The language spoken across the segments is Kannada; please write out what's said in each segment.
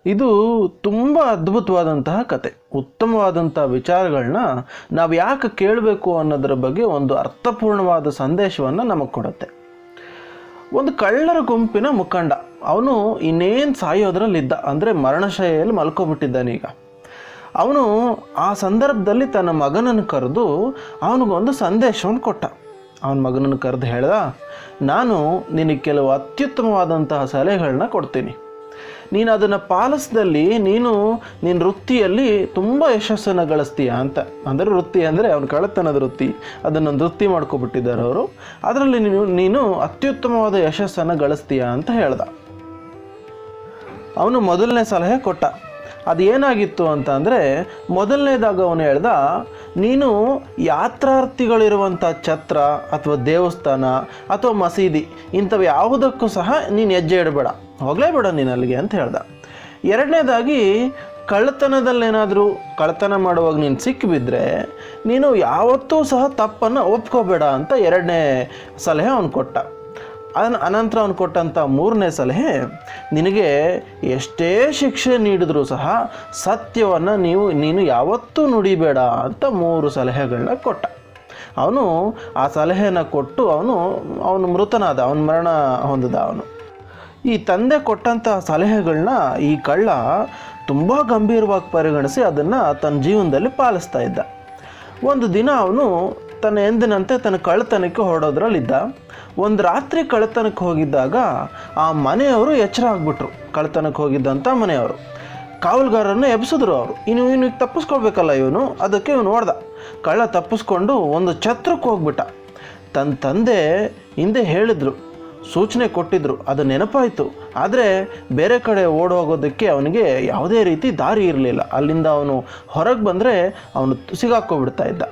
ಇದು ತುಂಬ ಅದ್ಭುತವಾದಂತಹ ಕತೆ ಉತ್ತಮವಾದಂಥ ವಿಚಾರಗಳನ್ನ ನಾವು ಯಾಕೆ ಕೇಳಬೇಕು ಅನ್ನೋದರ ಬಗ್ಗೆ ಒಂದು ಅರ್ಥಪೂರ್ಣವಾದ ಸಂದೇಶವನ್ನು ನಮಗೆ ಕೊಡುತ್ತೆ ಒಂದು ಕಳ್ಳರ ಗುಂಪಿನ ಮುಖಂಡ ಅವನು ಇನ್ನೇನು ಸಾಯೋದ್ರಲ್ಲಿದ್ದ ಅಂದರೆ ಮರಣಶೈಲಿಯಲ್ಲಿ ಮಲ್ಕೊಬಿಟ್ಟಿದ್ದಾನೆ ಈಗ ಅವನು ಆ ಸಂದರ್ಭದಲ್ಲಿ ತನ್ನ ಮಗನನ್ನು ಕರೆದು ಅವನಿಗೊಂದು ಸಂದೇಶವನ್ನು ಕೊಟ್ಟ ಅವನ ಮಗನನ್ನು ಕರೆದು ಹೇಳ್ದ ನಾನು ನಿನಗೆ ಕೆಲವು ಅತ್ಯುತ್ತಮವಾದಂತಹ ಸಲಹೆಗಳನ್ನ ಕೊಡ್ತೀನಿ ನೀನು ಅದನ್ನು ಪಾಲಿಸ್ದಲ್ಲಿ ನೀನು ನಿನ್ನ ವೃತ್ತಿಯಲ್ಲಿ ತುಂಬ ಯಶಸ್ಸನ್ನು ಗಳಿಸ್ತೀಯ ಅಂತ ಅಂದರೆ ವೃತ್ತಿ ಅಂದರೆ ಅವನ ಕಳ್ಳತನದ ವೃತ್ತಿ ಅದನ್ನು ವೃತ್ತಿ ಮಾಡ್ಕೊಬಿಟ್ಟಿದ್ದಾರೆ ಅವರು ಅದರಲ್ಲಿ ನೀನು ನೀನು ಅತ್ಯುತ್ತಮವಾದ ಯಶಸ್ಸನ್ನು ಗಳಿಸ್ತೀಯ ಅಂತ ಹೇಳ್ದ ಅವನು ಮೊದಲನೇ ಸಲಹೆ ಕೊಟ್ಟ ಅದು ಏನಾಗಿತ್ತು ಅಂತ ಅಂದರೆ ಮೊದಲನೇದಾಗ ಅವನು ಹೇಳ್ದ ನೀನು ಯಾತ್ರಾರ್ಥಿಗಳಿರುವಂಥ ಛತ್ರ ಅಥವಾ ದೇವಸ್ಥಾನ ಅಥವಾ ಮಸೀದಿ ಇಂಥವು ಯಾವುದಕ್ಕೂ ಸಹ ನೀನು ಹೆಜ್ಜೆ ಇಡಬೇಡ ಹೋಗಲೇಬೇಡ ನೀನು ಅಲ್ಲಿಗೆ ಅಂತ ಹೇಳ್ದ ಎರಡನೇದಾಗಿ ಕಳ್ಳತನದಲ್ಲೇನಾದರೂ ಕಳ್ಳತನ ಮಾಡುವಾಗ ನೀನು ಸಿಕ್ಕಿಬಿದ್ರೆ ನೀನು ಯಾವತ್ತೂ ಸಹ ತಪ್ಪನ್ನು ಒಪ್ಕೋಬೇಡ ಅಂತ ಎರಡನೇ ಸಲಹೆ ಅವನು ಕೊಟ್ಟ ಅನ ಅನಂತರ ಅವನು ಕೊಟ್ಟಂಥ ಮೂರನೇ ಸಲಹೆ ನಿನಗೆ ಎಷ್ಟೇ ಶಿಕ್ಷೆ ನೀಡಿದ್ರೂ ಸಹ ಸತ್ಯವನ್ನು ನೀವು ನೀನು ಯಾವತ್ತೂ ನುಡಿಬೇಡ ಅಂತ ಮೂರು ಸಲಹೆಗಳನ್ನ ಕೊಟ್ಟ ಅವನು ಆ ಸಲಹೆನ ಕೊಟ್ಟು ಅವನು ಅವನು ಮೃತನಾದ ಅವನ ಮರಣ ಹೊಂದಿದ ಅವನು ಈ ತಂದೆ ಕೊಟ್ಟಂಥ ಸಲಹೆಗಳನ್ನ ಈ ಕಳ್ಳ ತುಂಬ ಗಂಭೀರವಾಗಿ ಪರಿಗಣಿಸಿ ಅದನ್ನು ತನ್ನ ಜೀವನದಲ್ಲಿ ಪಾಲಿಸ್ತಾ ಇದ್ದ ಒಂದು ದಿನ ಅವನು ತನ್ನ ಎಂದಿನಂತೆ ತನ್ನ ಕಳ್ಳತನಕ್ಕೆ ಹೊರಡೋದ್ರಲ್ಲಿದ್ದ ಒಂದು ರಾತ್ರಿ ಕಳ್ಳತನಕ್ಕೆ ಹೋಗಿದ್ದಾಗ ಆ ಮನೆಯವರು ಎಚ್ಚರ ಆಗ್ಬಿಟ್ರು ಕಳ್ಳತನಕ್ಕೆ ಹೋಗಿದ್ದಂಥ ಮನೆಯವರು ಕಾವಲುಗಾರರನ್ನು ಎಬ್ಸಿದ್ರು ಅವರು ಇನ್ನು ಇವನು ತಪ್ಪಿಸ್ಕೊಳ್ಬೇಕಲ್ಲ ಇವನು ಅದಕ್ಕೆ ಇವನು ನೋಡ್ದ ಕಳ್ಳ ತಪ್ಪಿಸ್ಕೊಂಡು ಒಂದು ಛತ್ರಕ್ಕೆ ಹೋಗ್ಬಿಟ್ಟ ತನ್ನ ತಂದೆ ಹಿಂದೆ ಹೇಳಿದ್ರು ಸೂಚನೆ ಕೊಟ್ಟಿದ್ರು ಅದು ನೆನಪಾಯಿತು ಆದರೆ ಬೇರೆ ಕಡೆ ಓಡೋಗೋದಕ್ಕೆ ಅವನಿಗೆ ಯಾವುದೇ ರೀತಿ ದಾರಿ ಇರಲಿಲ್ಲ ಅಲ್ಲಿಂದ ಅವನು ಹೊರಗೆ ಬಂದರೆ ಅವನು ಸಿಗಾಕೋಬಿಡ್ತಾ ಇದ್ದ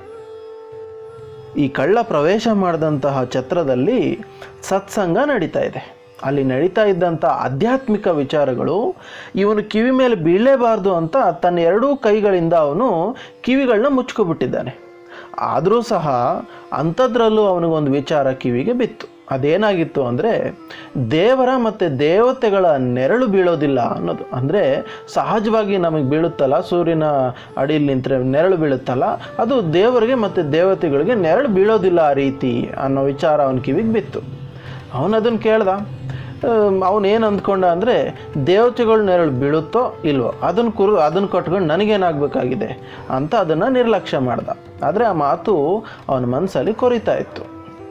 ಈ ಕಳ್ಳ ಪ್ರವೇಶ ಮಾಡಿದಂತಹ ಛತ್ರದಲ್ಲಿ ಸತ್ಸಂಗ ನಡೀತಾ ಇದೆ ಅಲ್ಲಿ ನಡೀತಾ ಇದ್ದಂಥ ಆಧ್ಯಾತ್ಮಿಕ ವಿಚಾರಗಳು ಇವನು ಕಿವಿ ಮೇಲೆ ಬೀಳಲೇಬಾರ್ದು ಅಂತ ತನ್ನ ಎರಡೂ ಕೈಗಳಿಂದ ಅವನು ಕಿವಿಗಳನ್ನ ಮುಚ್ಕೊಬಿಟ್ಟಿದ್ದಾನೆ ಆದರೂ ಸಹ ಅಂಥದ್ರಲ್ಲೂ ಅವನಿಗೊಂದು ವಿಚಾರ ಕಿವಿಗೆ ಬಿತ್ತು ಅದೇನಾಗಿತ್ತು ಅಂದರೆ ದೇವರ ಮತ್ತು ದೇವತೆಗಳ ನೆರಳು ಬೀಳೋದಿಲ್ಲ ಅನ್ನೋದು ಅಂದರೆ ಸಹಜವಾಗಿ ನಮಗೆ ಬೀಳುತ್ತಲ್ಲ ಸೂರ್ಯನ ಅಡಿಯಲ್ಲಿ ನಿಂತರೆ ನೆರಳು ಬೀಳುತ್ತಲ್ಲ ಅದು ದೇವರಿಗೆ ಮತ್ತು ದೇವತೆಗಳಿಗೆ ನೆರಳು ಬೀಳೋದಿಲ್ಲ ಆ ರೀತಿ ಅನ್ನೋ ವಿಚಾರ ಅವನ ಕಿವಿಗೆ ಬಿತ್ತು ಅವನು ಅದನ್ನು ಕೇಳ್ದ ಅವನೇನು ಅಂದ್ಕೊಂಡ ಅಂದರೆ ದೇವತೆಗಳು ನೆರಳು ಬೀಳುತ್ತೋ ಇಲ್ವೋ ಅದನ್ನು ಕುರು ಅದನ್ನು ಕಟ್ಕೊಂಡು ನನಗೇನಾಗಬೇಕಾಗಿದೆ ಅಂತ ಅದನ್ನು ನಿರ್ಲಕ್ಷ್ಯ ಮಾಡ್ದ ಆದರೆ ಆ ಮಾತು ಅವನ ಮನಸ್ಸಲ್ಲಿ ಕೊರಿತಾ ಇತ್ತು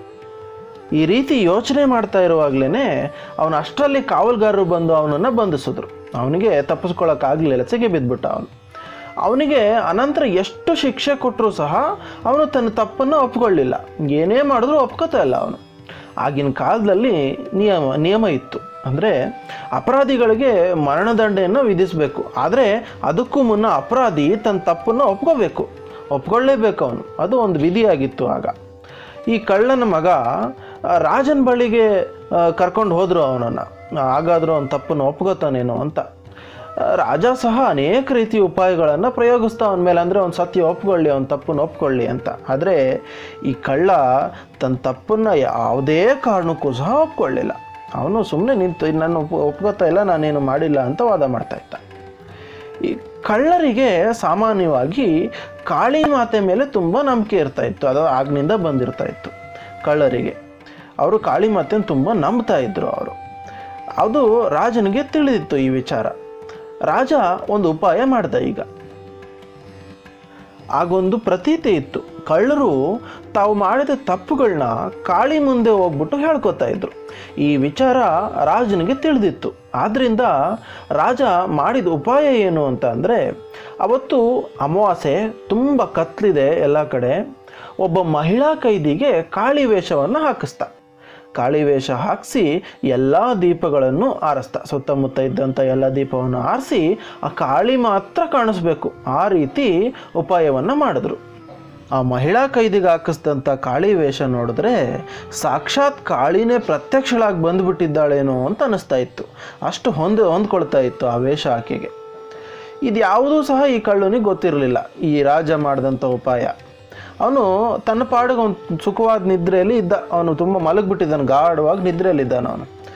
ಈ ರೀತಿ ಯೋಚನೆ ಮಾಡ್ತಾ ಇರುವಾಗಲೇ ಅವನು ಅಷ್ಟರಲ್ಲಿ ಕಾವಲುಗಾರರು ಬಂದು ಅವನನ್ನು ಬಂಧಿಸಿದ್ರು ಅವನಿಗೆ ತಪ್ಪಿಸ್ಕೊಳ್ಳೋಕ್ಕಾಗಲಿಲ್ಲ ಸಿಗೆ ಬಿದ್ದುಬಿಟ್ಟ ಅವನು ಅವನಿಗೆ ಅನಂತರ ಎಷ್ಟು ಶಿಕ್ಷೆ ಕೊಟ್ಟರೂ ಸಹ ಅವನು ತನ್ನ ತಪ್ಪನ್ನು ಒಪ್ಕೊಳ್ಳಿಲ್ಲ ಏನೇ ಮಾಡಿದ್ರೂ ಒಪ್ಕೋತಾ ಇಲ್ಲ ಅವನು ಆಗಿನ ಕಾಲದಲ್ಲಿ ನಿಯಮ ನಿಯಮ ಇತ್ತು ಅಂದರೆ ಅಪರಾಧಿಗಳಿಗೆ ಮರಣದಂಡೆಯನ್ನು ವಿಧಿಸಬೇಕು ಆದರೆ ಅದಕ್ಕೂ ಮುನ್ನ ಅಪರಾಧಿ ತನ್ನ ತಪ್ಪನ್ನು ಒಪ್ಕೋಬೇಕು ಒಪ್ಕೊಳ್ಳೇಬೇಕು ಅವನು ಅದು ಒಂದು ವಿಧಿಯಾಗಿತ್ತು ಆಗ ಈ ಕಳ್ಳನ ಮಗ ಆ, ರಾಜನ ಬಳಿಗೆ ಕರ್ಕೊಂಡು ಹೋದರು ಅವನನ್ನು ಹಾಗಾದರೂ ಅವನ ತಪ್ಪನ್ನು ಒಪ್ಕೋತಾನೇನೋ ಅಂತ ಆ, ರಾಜ ಸಹ ಅನೇಕ ರೀತಿಯ ಉಪಾಯಗಳನ್ನು ಪ್ರಯೋಗಿಸ್ತಾ ಅವನ ಮೇಲೆ ಅಂದರೆ ಅವ್ನು ಸತ್ಯ ಒಪ್ಕೊಳ್ಳಿ ಅವ್ನ ತಪ್ಪನ್ನು ಒಪ್ಕೊಳ್ಳಿ ಅಂತ ಆದರೆ ಈ ಕಳ್ಳ ತನ್ನ ತಪ್ಪನ್ನು ಯಾವುದೇ ಕಾರಣಕ್ಕೂ ಸಹ ಒಪ್ಕೊಳ್ಳಿಲ್ಲ ಅವನು ಸುಮ್ಮನೆ ನಿಂತು ನಾನು ಒಪ್ ಒಪ್ಕೋತಾ ಇಲ್ಲ ನಾನೇನು ಮಾಡಿಲ್ಲ ಅಂತ ವಾದ ಮಾಡ್ತಾ ಇದ್ದ ಈ ಕಳ್ಳರಿಗೆ ಸಾಮಾನ್ಯವಾಗಿ ಕಾಳಿ ಮಾತೆ ಮೇಲೆ ತುಂಬ ನಂಬಿಕೆ ಇರ್ತಾ ಇತ್ತು ಅದು ಆಗ್ನಿಂದ ಬಂದಿರ್ತಾ ಇತ್ತು ಕಳ್ಳರಿಗೆ ಅವರು ಕಾಳಿ ಮಾತೆನ ತುಂಬ ನಂಬ್ತಾ ಇದ್ದರು ಅವರು ಅದು ರಾಜನಿಗೆ ತಿಳಿದಿತ್ತು ಈ ವಿಚಾರ ರಾಜ ಒಂದು ಉಪಾಯ ಮಾಡ್ದ ಈಗ ಆಗೊಂದು ಪ್ರತೀತಿ ಇತ್ತು ಕಳ್ಳರು ತಾವು ಮಾಡಿದ ತಪ್ಪುಗಳನ್ನ ಕಾಳಿ ಮುಂದೆ ಹೋಗ್ಬಿಟ್ಟು ಹೇಳ್ಕೊತಾ ಇದ್ರು ಈ ವಿಚಾರ ರಾಜನಿಗೆ ತಿಳಿದಿತ್ತು ಆದ್ದರಿಂದ ರಾಜ ಮಾಡಿದ ಉಪಾಯ ಏನು ಅಂತ ಅಂದರೆ ಅವತ್ತು ಅಮಾವಾಸ್ಯೆ ತುಂಬ ಕತ್ಲಿದೆ ಎಲ್ಲ ಕಡೆ ಒಬ್ಬ ಮಹಿಳಾ ಕೈದಿಗೆ ಕಾಳಿ ವೇಷವನ್ನು ಹಾಕಿಸ್ತ ಕಾಳಿ ವೇಷ ಹಾಕಿಸಿ ಎಲ್ಲ ದೀಪಗಳನ್ನು ಆರಿಸ್ತ ಸುತ್ತಮುತ್ತ ಇದ್ದಂಥ ಎಲ್ಲ ದೀಪವನ್ನು ಆರಿಸಿ ಆ ಕಾಳಿ ಮಾತ್ರ ಕಾಣಿಸ್ಬೇಕು ಆ ರೀತಿ ಉಪಾಯವನ್ನು ಮಾಡಿದ್ರು ಆ ಮಹಿಳಾ ಕೈದಿಗೆ ಹಾಕಿಸಿದಂಥ ಕಾಳಿ ವೇಷ ನೋಡಿದ್ರೆ ಸಾಕ್ಷಾತ್ ಕಾಳಿನೇ ಪ್ರತ್ಯಕ್ಷಳಾಗಿ ಬಂದುಬಿಟ್ಟಿದ್ದಾಳೇನೋ ಅಂತ ಅನ್ನಿಸ್ತಾ ಇತ್ತು ಅಷ್ಟು ಹೊಂದ ಹೊಂದ್ಕೊಳ್ತಾ ಇತ್ತು ಆ ವೇಷ ಆಕೆಗೆ ಇದು ಯಾವುದೂ ಸಹ ಈ ಕಳ್ಳನಿಗೆ ಗೊತ್ತಿರಲಿಲ್ಲ ಈ ರಾಜ ಮಾಡಿದಂಥ ಉಪಾಯ ಅವನು ತನ್ನ ಪಾಡಿಗೆ ಅವನು ಸುಖವಾದ ನಿದ್ರೆಯಲ್ಲಿ ಇದ್ದ ಅವನು ತುಂಬ ಮಲಗಿಬಿಟ್ಟಿದ್ದಾನೆ ಗಾಢವಾಗಿ ನಿದ್ರೆಯಲ್ಲಿದ್ದಾನೆ ಅವನು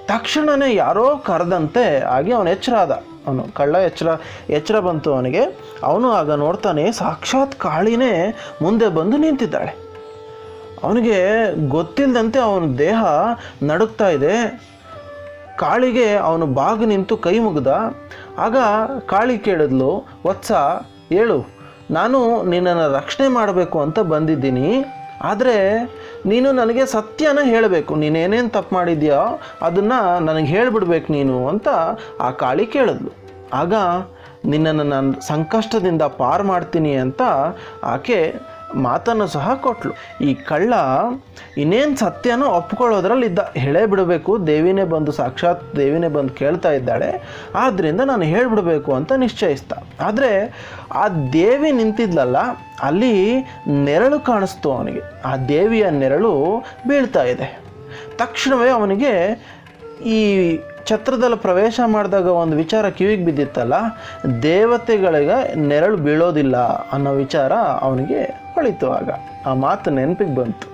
ತಕ್ಷಣವೇ ಯಾರೋ ಕರೆದಂತೆ ಆಗಿ ಅವನು ಎಚ್ಚರ ಆದ ಅವನು ಕಳ್ಳ ಎಚ್ಚರ ಎಚ್ಚರ ಬಂತು ಅವನಿಗೆ ಅವನು ಆಗ ನೋಡ್ತಾನೆ ಸಾಕ್ಷಾತ್ ಕಾಳಿನೇ ಮುಂದೆ ಬಂದು ನಿಂತಿದ್ದಾಳೆ ಅವನಿಗೆ ಗೊತ್ತಿಲ್ಲದಂತೆ ಅವನ ದೇಹ ನಡುಗ್ತಾ ಇದೆ ಕಾಳಿಗೆ ಅವನು ಬಾಗಿ ನಿಂತು ಕೈ ಮುಗ್ದ ಆಗ ಕಾಳಿ ಕೇಳಿದ್ಲು ವತ್ಸ ಹೇಳು ನಾನು ನಿನ್ನನ್ನು ರಕ್ಷಣೆ ಮಾಡಬೇಕು ಅಂತ ಬಂದಿದ್ದೀನಿ ಆದರೆ ನೀನು ನನಗೆ ಸತ್ಯನ ಹೇಳಬೇಕು ನೀನೇನೇನು ತಪ್ಪು ಮಾಡಿದ್ಯೋ ಅದನ್ನು ನನಗೆ ಹೇಳಿಬಿಡ್ಬೇಕು ನೀನು ಅಂತ ಆ ಕಾಳಿ ಕೇಳಿದ್ಲು ಆಗ ನಿನ್ನನ್ನು ನಾನು ಸಂಕಷ್ಟದಿಂದ ಪಾರು ಮಾಡ್ತೀನಿ ಅಂತ ಆಕೆ ಮಾತನ್ನು ಸಹ ಕೊಟ್ಲು ಈ ಕಳ್ಳ ಇನ್ನೇನು ಸತ್ಯನೋ ಒಪ್ಕೊಳ್ಳೋದ್ರಲ್ಲಿದ್ದ ಹೇಳೇ ಬಿಡಬೇಕು ದೇವಿನೇ ಬಂದು ಸಾಕ್ಷಾತ್ ದೇವಿನೇ ಬಂದು ಕೇಳ್ತಾ ಇದ್ದಾಳೆ ಆದ್ದರಿಂದ ನಾನು ಹೇಳಿಬಿಡಬೇಕು ಅಂತ ನಿಶ್ಚಯಿಸ್ತ ಆದರೆ ಆ ದೇವಿ ನಿಂತಿದ್ಲಲ್ಲ ಅಲ್ಲಿ ನೆರಳು ಕಾಣಿಸ್ತು ಅವನಿಗೆ ಆ ದೇವಿಯ ನೆರಳು ಬೀಳ್ತಾ ಇದೆ ತಕ್ಷಣವೇ ಅವನಿಗೆ ಈ ಛತ್ರದಲ್ಲಿ ಪ್ರವೇಶ ಮಾಡಿದಾಗ ಒಂದು ವಿಚಾರ ಕಿವಿಗೆ ಬಿದ್ದಿತ್ತಲ್ಲ ದೇವತೆಗಳಿಗೆ ನೆರಳು ಬೀಳೋದಿಲ್ಲ ಅನ್ನೋ ವಿಚಾರ ಅವನಿಗೆ ಹೊಳಿತು ಆಗ ಆ ಮಾತು ನೆನಪಿಗೆ ಬಂತು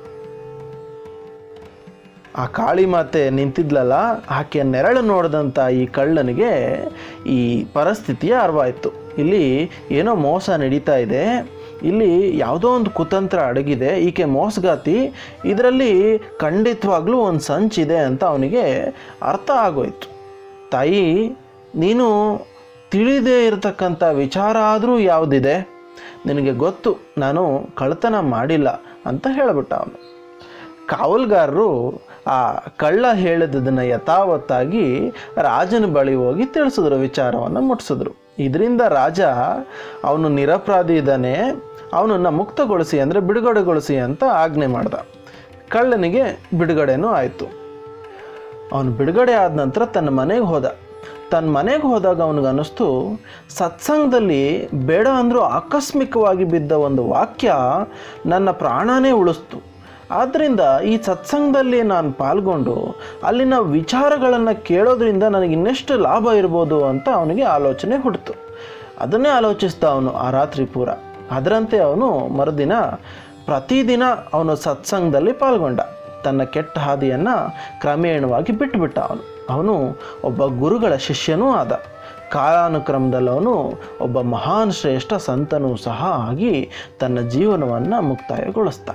ಆ ಕಾಳಿ ಮಾತೆ ನಿಂತಿದ್ಲಲ್ಲ ಆಕೆ ನೆರಳು ನೋಡಿದಂಥ ಈ ಕಳ್ಳನಿಗೆ ಈ ಪರಿಸ್ಥಿತಿಯ ಅರಿವಾಯಿತು ಇಲ್ಲಿ ಏನೋ ಮೋಸ ನಡೀತಾ ಇದೆ ಇಲ್ಲಿ ಯಾವುದೋ ಒಂದು ಕುತಂತ್ರ ಅಡಗಿದೆ ಈಕೆ ಮೋಸಗಾತಿ ಇದರಲ್ಲಿ ಖಂಡಿತವಾಗ್ಲೂ ಒಂದು ಸಂಚಿದೆ ಅಂತ ಅವನಿಗೆ ಅರ್ಥ ಆಗೋಯ್ತು ತಾಯಿ ನೀನು ತಿಳಿದೇ ಇರತಕ್ಕಂಥ ವಿಚಾರ ಆದರೂ ಯಾವುದಿದೆ ನಿನಗೆ ಗೊತ್ತು ನಾನು ಕಳ್ತನ ಮಾಡಿಲ್ಲ ಅಂತ ಹೇಳಿಬಿಟ್ಟ ಅವನು ಕಾವಲ್ಗಾರರು ಆ ಕಳ್ಳ ಹೇಳಿದ್ದನ್ನು ಯಥಾವತ್ತಾಗಿ ರಾಜನ ಬಳಿ ಹೋಗಿ ತಿಳಿಸಿದ್ರು ವಿಚಾರವನ್ನು ಮುಟ್ಟಿಸಿದ್ರು ಇದರಿಂದ ರಾಜ ಅವನು ನಿರಪರಾಧಿ ಇದ್ದಾನೆ ಅವನನ್ನು ಮುಕ್ತಗೊಳಿಸಿ ಅಂದರೆ ಬಿಡುಗಡೆಗೊಳಿಸಿ ಅಂತ ಆಜ್ಞೆ ಮಾಡ್ದ ಕಳ್ಳನಿಗೆ ಬಿಡುಗಡೆನೂ ಆಯಿತು ಅವನು ಬಿಡುಗಡೆ ಆದ ನಂತರ ತನ್ನ ಮನೆಗೆ ಹೋದ ತನ್ನ ಮನೆಗೆ ಹೋದಾಗ ಅವನಿಗೆ ಅನ್ನಿಸ್ತು ಸತ್ಸಂಗದಲ್ಲಿ ಬೇಡ ಅಂದರೂ ಆಕಸ್ಮಿಕವಾಗಿ ಬಿದ್ದ ಒಂದು ವಾಕ್ಯ ನನ್ನ ಪ್ರಾಣನೇ ಉಳಿಸ್ತು ಆದ್ದರಿಂದ ಈ ಸತ್ಸಂಗದಲ್ಲಿ ನಾನು ಪಾಲ್ಗೊಂಡು ಅಲ್ಲಿನ ವಿಚಾರಗಳನ್ನು ಕೇಳೋದ್ರಿಂದ ನನಗೆ ಇನ್ನೆಷ್ಟು ಲಾಭ ಇರ್ಬೋದು ಅಂತ ಅವನಿಗೆ ಆಲೋಚನೆ ಹುಟ್ಟಿತು ಅದನ್ನೇ ಆಲೋಚಿಸ್ದ ಅವನು ಆ ರಾತ್ರಿ ಪೂರ ಅದರಂತೆ ಅವನು ಮರುದಿನ ಪ್ರತಿದಿನ ಅವನು ಸತ್ಸಂಗದಲ್ಲಿ ಪಾಲ್ಗೊಂಡ ತನ್ನ ಕೆಟ್ಟ ಹಾದಿಯನ್ನು ಕ್ರಮೇಣವಾಗಿ ಬಿಟ್ಟುಬಿಟ್ಟ ಅವನು ಅವನು ಒಬ್ಬ ಗುರುಗಳ ಶಿಷ್ಯನೂ ಆದ ಕಾಲಾನುಕ್ರಮದಲ್ಲಿ ಅವನು ಒಬ್ಬ ಮಹಾನ್ ಶ್ರೇಷ್ಠ ಸಂತನೂ ಸಹ ಆಗಿ ತನ್ನ ಜೀವನವನ್ನು ಮುಕ್ತಾಯಗೊಳಿಸ್ದ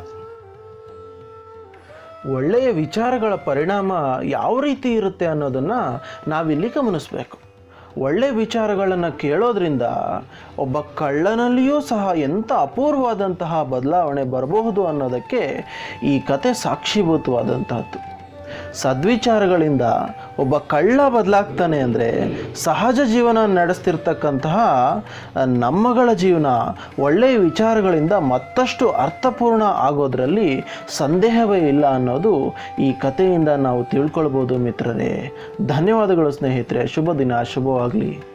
ಒಳ್ಳೆಯ ವಿಚಾರಗಳ ಪರಿಣಾಮ ಯಾವ ರೀತಿ ಇರುತ್ತೆ ಅನ್ನೋದನ್ನು ನಾವಿಲ್ಲಿ ಗಮನಿಸಬೇಕು ಒಳ್ಳೆಯ ವಿಚಾರಗಳನ್ನು ಕೇಳೋದ್ರಿಂದ ಒಬ್ಬ ಕಳ್ಳನಲ್ಲಿಯೂ ಸಹ ಎಂಥ ಅಪೂರ್ವವಾದಂತಹ ಬದಲಾವಣೆ ಬರಬಹುದು ಅನ್ನೋದಕ್ಕೆ ಈ ಕತೆ ಸಾಕ್ಷೀಭೂತವಾದಂತಹದ್ದು ಸದ್ವಿಚಾರಗಳಿಂದ ಒಬ್ಬ ಕಳ್ಳ ಬದಲಾಗ್ತಾನೆ ಅಂದರೆ ಸಹಜ ಜೀವನ ನಡೆಸ್ತಿರ್ತಕ್ಕಂತಹ ನಮ್ಮಗಳ ಜೀವನ ಒಳ್ಳೆಯ ವಿಚಾರಗಳಿಂದ ಮತ್ತಷ್ಟು ಅರ್ಥಪೂರ್ಣ ಆಗೋದ್ರಲ್ಲಿ ಸಂದೇಹವೇ ಇಲ್ಲ ಅನ್ನೋದು ಈ ಕಥೆಯಿಂದ ನಾವು ತಿಳ್ಕೊಳ್ಬೋದು ಮಿತ್ರರೇ ಧನ್ಯವಾದಗಳು ಸ್ನೇಹಿತರೆ ಶುಭ ದಿನ ಶುಭವಾಗಲಿ